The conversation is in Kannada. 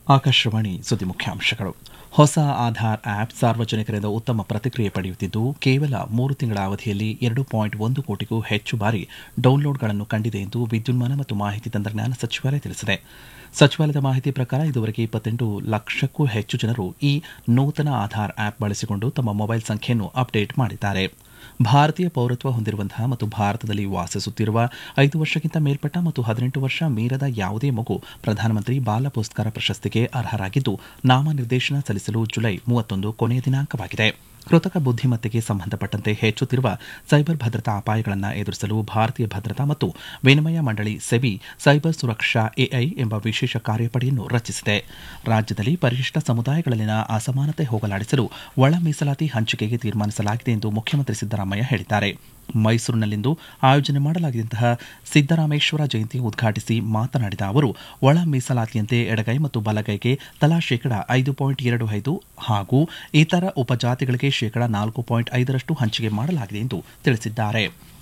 ಆಕಾಶವಾಣಿ ಸುದ್ದಿ ಮುಖ್ಯಾಂಶಗಳು ಹೊಸ ಆಧಾರ್ ಆಪ್ ಸಾರ್ವಜನಿಕರಿಂದ ಉತ್ತಮ ಪ್ರತಿಕ್ರಿಯೆ ಪಡೆಯುತ್ತಿದ್ದು ಕೇವಲ ಮೂರು ತಿಂಗಳ ಅವಧಿಯಲ್ಲಿ ಎರಡು ಪಾಯಿಂಟ್ ಒಂದು ಕೋಟಿಗೂ ಹೆಚ್ಚು ಬಾರಿ ಡೌನ್ಲೋಡ್ಗಳನ್ನು ಕಂಡಿದೆ ಎಂದು ವಿದ್ಯುನ್ಮಾನ ಮತ್ತು ಮಾಹಿತಿ ತಂತ್ರಜ್ಞಾನ ಸಚಿವಾಲಯ ತಿಳಿಸಿದೆ ಸಚಿವಾಲಯದ ಮಾಹಿತಿ ಪ್ರಕಾರ ಇದುವರೆಗೆ ಇಪ್ಪತ್ತೆಂಟು ಲಕ್ಷಕ್ಕೂ ಹೆಚ್ಚು ಜನರು ಈ ನೂತನ ಆಧಾರ್ ಆಪ್ ಬಳಸಿಕೊಂಡು ತಮ್ಮ ಮೊಬೈಲ್ ಸಂಖ್ಯೆಯನ್ನು ಅಪ್ಡೇಟ್ ಮಾಡಿದ್ದಾರೆ ಭಾರತೀಯ ಪೌರತ್ವ ಹೊಂದಿರುವಂತಹ ಮತ್ತು ಭಾರತದಲ್ಲಿ ವಾಸಿಸುತ್ತಿರುವ ಐದು ವರ್ಷಕ್ಕಿಂತ ಮೇಲ್ಪಟ್ಟ ಮತ್ತು ಹದಿನೆಂಟು ವರ್ಷ ಮೀರದ ಯಾವುದೇ ಮಗು ಪ್ರಧಾನಮಂತ್ರಿ ಬಾಲ ಪುರಸ್ಕಾರ ಪ್ರಶಸ್ತಿಗೆ ಅರ್ಹರಾಗಿದ್ದು ನಾಮನಿರ್ದೇಶನ ಸಲ್ಲಿಸಲು ಜುಲೈ ಮೂವತ್ತೊಂದು ಕೊನೆಯ ದಿನಾಂಕವಾಗಿದೆ ಕೃತಕ ಬುದ್ದಿಮತ್ತೆಗೆ ಸಂಬಂಧಪಟ್ಟಂತೆ ಹೆಚ್ಚುತ್ತಿರುವ ಸೈಬರ್ ಭದ್ರತಾ ಅಪಾಯಗಳನ್ನು ಎದುರಿಸಲು ಭಾರತೀಯ ಭದ್ರತಾ ಮತ್ತು ವಿನಿಮಯ ಮಂಡಳಿ ಸೆಬಿ ಸೈಬರ್ ಸುರಕ್ಷಾ ಎಐ ಎಂಬ ವಿಶೇಷ ಕಾರ್ಯಪಡೆಯನ್ನು ರಚಿಸಿದೆ ರಾಜ್ಯದಲ್ಲಿ ಪರಿಶಿಷ್ಟ ಸಮುದಾಯಗಳಲ್ಲಿನ ಅಸಮಾನತೆ ಹೋಗಲಾಡಿಸಲು ಒಳ ಮೀಸಲಾತಿ ಹಂಚಿಕೆಗೆ ತೀರ್ಮಾನಿಸಲಾಗಿದೆ ಎಂದು ಮುಖ್ಯಮಂತ್ರಿ ಸಿದ್ದರಾಮಯ್ಯ ಹೇಳಿದ್ದಾರೆ ಮೈಸೂರಿನಲ್ಲಿಂದು ಆಯೋಜನೆ ಮಾಡಲಾಗಿದ್ದಂತಹ ಸಿದ್ದರಾಮೇಶ್ವರ ಜಯಂತಿ ಉದ್ಘಾಟಿಸಿ ಮಾತನಾಡಿದ ಅವರು ಒಳ ಮೀಸಲಾತಿಯಂತೆ ಎಡಗೈ ಮತ್ತು ಬಲಗೈಗೆ ತಲಾ ಶೇಕಡ ಐದು ಪಾಯಿಂಟ್ ಎರಡು ಐದು ಹಾಗೂ ಇತರ ಉಪಜಾತಿಗಳಿಗೆ ಶೇಕಡ ನಾಲ್ಕು ಪಾಯಿಂಟ್ ಐದರಷ್ಟು ಹಂಚಿಕೆ ಮಾಡಲಾಗಿದೆ ಎಂದು ತಿಳಿಸಿದ್ದಾರೆ